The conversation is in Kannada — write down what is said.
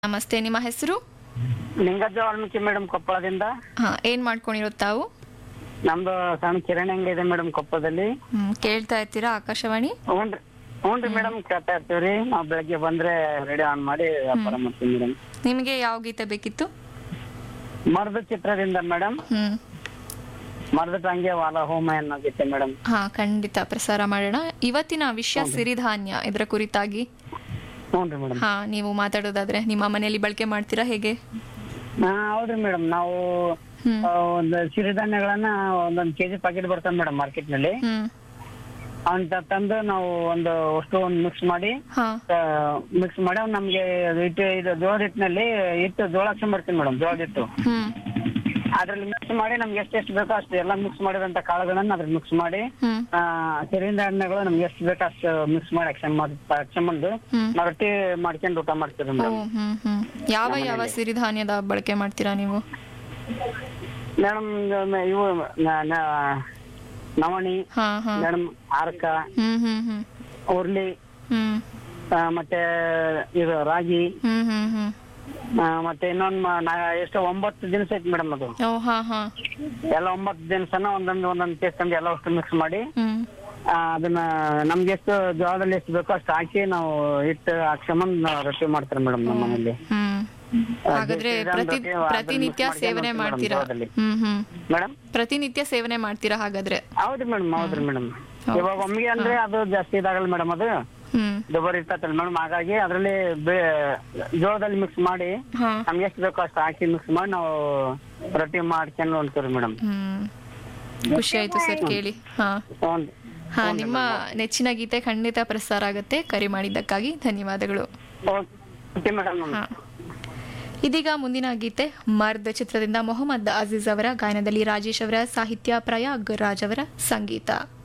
ನಮಸ್ತೆ ನಿಮ್ಮ ಹೆಸರು ಲಿಂಗಜ್ಜ ವಾಲ್ಮೀಕಿ ಮೇಡಮ್ ಕೊಪ್ಪಳದಿಂದ ಹಾ ಏನ್ ಮಾಡ್ಕೊಂಡಿರೋ ತಾವು ನಮ್ದು ಸಣ್ಣ ಕಿರಾಣಿ ಅಂಗಡಿ ಇದೆ ಮೇಡಮ್ ಕೊಪ್ಪಳದಲ್ಲಿ ಹ್ಮ್, ಕೇಳ್ತಾ ಇರ್ತೀರಾ ಆಕಾಶವಾಣಿ ಹ್ಞೂನ್ರಿ ಹ್ಞೂನ್ರಿ ಮೇಡಮ್ ಕೇಳ್ತಾ ಇರ್ತೀವ್ರಿ ನಾವ್ ಬೆಳಗ್ಗೆ ಬಂದ್ರೆ ರೇಡಿಯೋ ಆನ್ ಮಾಡಿ ವ್ಯಾಪಾರ ಮಾಡ್ತೀವಿ ಮೇಡಮ್ ನಿಮಗೆ ಯಾವ ಗೀತೆ ಬೇಕಿತ್ತು ಮರದ ಚಿತ್ರದಿಂದ ಮೇಡಮ್ ಹ್ಮ್ ಮರದ ಹಂಗೆ ವಾಲ ಹೋಮ ಅನ್ನೋ ಗೀತೆ ಮೇಡಮ್ ಹಾ ಖಂಡಿತ ಪ್ರಸಾರ ಮಾಡೋಣ ಇವತ್ತಿನ ವಿಷಯ ಸಿರಿಧಾನ್ಯ ಇದರ ಕುರಿತಾಗಿ ಹ್ಞೂನ್ರಿ ಮೇಡಮ್ ಹಾ ನೀವು ಮಾತಾಡೋದಾದ್ರೆ ನಿಮ್ಮ ಮನೆಯಲ್ಲಿ ಬಳಕೆ ಮಾಡ್ತೀರಾ ಹೇಗೆ ಹಾ ಹೌದ್ರಿ ಮೇಡಮ್ ನಾವು ಹ್ಮ್ ಆ, ಒಂದು ಸಿರಿಧಾನ್ಯಗಳನ್ನ ಒಂದೊಂದು ಕೆಜಿ ಪ್ಯಾಕೆಟ್ ಬರ್ತದೆ ಮೇಡಮ್ ಮಾರ್ಕೆಟ್ ನಲ್ಲಿ ಹ್ಮ್ ಅಂತ ತಂದು ನಾವು ಒಂದು ಅಷ್ಟು ಒಂದು ಮಿಕ್ಸ್ ಮಾಡಿ ಹಾ ಮಿಕ್ಸ್ ಮಾಡಿ ಅವ್ನ್ ನಮ್ಗೆ ಹಿಟ್ಟು ಇದು ಜೋಳದ ಹಿಟ್ಟಿನಲ್ಲಿ ಹಿಟ್ಟು ಜೋಳ ಹಾಕ್ಸ್ಕೊಂಡ್ ಮೇಡಮ್ ಜೋಳದ ಹಿಟ್ಟು ಹ್ಮ್ ಅದ್ರಲ್ಲಿ ಮಿಕ್ಸ್ ಮಾಡಿ ನಮ್ಗೆ ಎಷ್ಟು ಎಷ್ಟು ಬೇಕೋ ಅಷ್ಟು ಎಲ್ಲ ಮಿಕ್ಸ್ ಮಾಡಿದಂತ ಕಾಳುಗಳನ್ನ ಅದ್ರಲ್ಲಿ ಮಿಕ್ಸ್ ಮಾಡಿ ಹ್ಮ್ ಆ ಸಿರಿಂದ ಹಣ್ಣುಗಳು ನಮ್ಗೆ ಎಷ್ಟು ಬೇಕೋ ಅಷ್ಟು ಮಿಕ್ಸ್ ಮಾಡಿ ಅಕ್ಷನ್ ಮಾಡಿ ಹಾಕ್ಸ್ಕೊಂಬಂದು ಹ್ಮ್ ನಾವು ರೊಟ್ಟಿ ಮಾಡ್ಕೊಂಡು ಊಟ ಮಾಡ್ತೀವಿ ಓ ಮೇಡಮ್ ಹ್ಮ್ ಹ್ಮ್ ಯಾವ ಯಾವ ಸಿರಿಧಾನ್ಯದ ಬಳಕೆ ಮಾಡ್ತೀರಾ ನೀವು ಮೇಡಮ್ ಇವು ನ- ನ- ನವಣಿ ಹಾ ಹಾ ಮೇಡಮ್ ಆರ್ಕ ಹ್ಮ್ ಹ್ಮ್ ಹ್ಮ್ ಉರ್ಲಿ ಹ್ಮ್ ಆ, ಮತ್ತೆ ಇದು ರಾಗಿ ಹ್ಮ್ ಹ್ಮ್ ಹ್ಮ್ ಆ, ಮತ್ತೆ ಇನ್ನೊಂದು ಎಷ್ಟು ಒಂಬತ್ತು ದಿನಸ ಐತಿ ಮೇಡಮ್ ಅದು ಓ ಹಾ ಹಾ ಎಲ್ಲ ಒಂಬತ್ತು ದಿನಸನ ಒಂದೊಂದು ಒಂದೊಂದು ಕೇಸ್ ತಂದು ಎಲ್ಲ ಅಷ್ಟು ಮಿಕ್ಸ್ ಮಾಡಿ ಹ್ಮ್ ಆ, ಅದನ್ನ ನಮ್ಗೆ ಎಷ್ಟು ಜೋಳದಲ್ಲಿ ಎಷ್ಟು ಬೇಕೋ ಅಷ್ಟು ಹಾಕಿ ನಾವು ಹಿಟ್ಟು ಹಾಕ್ಸ್ಕೊಂಬಂದ್ ನಾವು ರೊಟ್ಟಿ ಮಾಡ್ತಾರೆ ಮೇಡಮ್ ನಮ್ಮ ಮನೇಲಿ ಹ್ಮ್ ಆ, ಹಾಗಾದ್ರೆ ಜೀರಿಗೆ ಪ್ರತಿ ರೊಟ್ಟಿ ಅದನ್ನ ಪ್ರತಿನಿತ್ಯ mix ಸೇವನೆ ಮಾಡ್ಕೊಂಡು ಮಾಡ್ತೀರಾ ಜೋಳದಲ್ಲಿ. ಹ್ಮ್ ಹ್ಮ್ ಮೇಡಮ್ ಪ್ರತಿನಿತ್ಯ ಸೇವನೆ ಮಾಡ್ತೀರಾ ಹಾಗಾದ್ರೆ ಹೌದ್ರಿ ಮೇಡಮ್ ಹೌದ್ರಿ ಮೇಡಮ್ ಹೌದು. ಇವಾಗ ಒಮ್ಮೆಗೆ ಅಂದ್ರೆ ಅದು ಜಾಸ್ತಿ ಇದಾಗಲ್ಲ ಮೇಡಮ್ ಅದು ಹ್ಮ್ ದುಬಾರಿ ಇರ್ತೈತಲ್ಲ ಮೇಡಮ್ ಹಾಗಾಗಿ ಅದ್ರಲ್ಲಿ ಜೋಳದಲ್ಲಿ ಮಿಕ್ಸ್ ಮಾಡಿ ಹಾ ನಮ್ಗೆ ಎಷ್ಟು ಬೇಕೋ ಅಷ್ಟು ಹಾಕಿ ಮಿಕ್ಸ್ ಮಾಡಿ ನಾವು ರೊಟ್ಟಿ ಮಾಡ್ಕೊಂಡು ಹೊಂತೀವಿ ಮೇಡಮ್ ಹ್ಮ್ ಖುಷಿ ಆಯ್ತು ಸರ್ ಕೇಳಿ ಹಾ ಹ್ಞೂ ಹಾ ನಿಮ್ಮ ನೆಚ್ಚಿನ ಗೀತೆ ಖಂಡಿತ ಪ್ರಸಾರ ಆಗುತ್ತೆ ಕರೆ ಮಾಡಿದ್ದಕ್ಕಾಗಿ ಧನ್ಯವಾದಗಳು ಓಕೆ ಮೇಡಮ್ ಹಾ ಇದೀಗ ಮುಂದಿನ ಗೀತೆ ಮರ್ದ್ ಚಿತ್ರದಿಂದ ಮೊಹಮ್ಮದ್ ಅಜೀಜ್ ಅವರ ಗಾಯನದಲ್ಲಿ ರಾಜೇಶ್ ಅವರ ಸಾಹಿತ್ಯ ಪ್ರಯಾಗ್ ರಾಜ್ ಅವರ ಸಂಗೀತ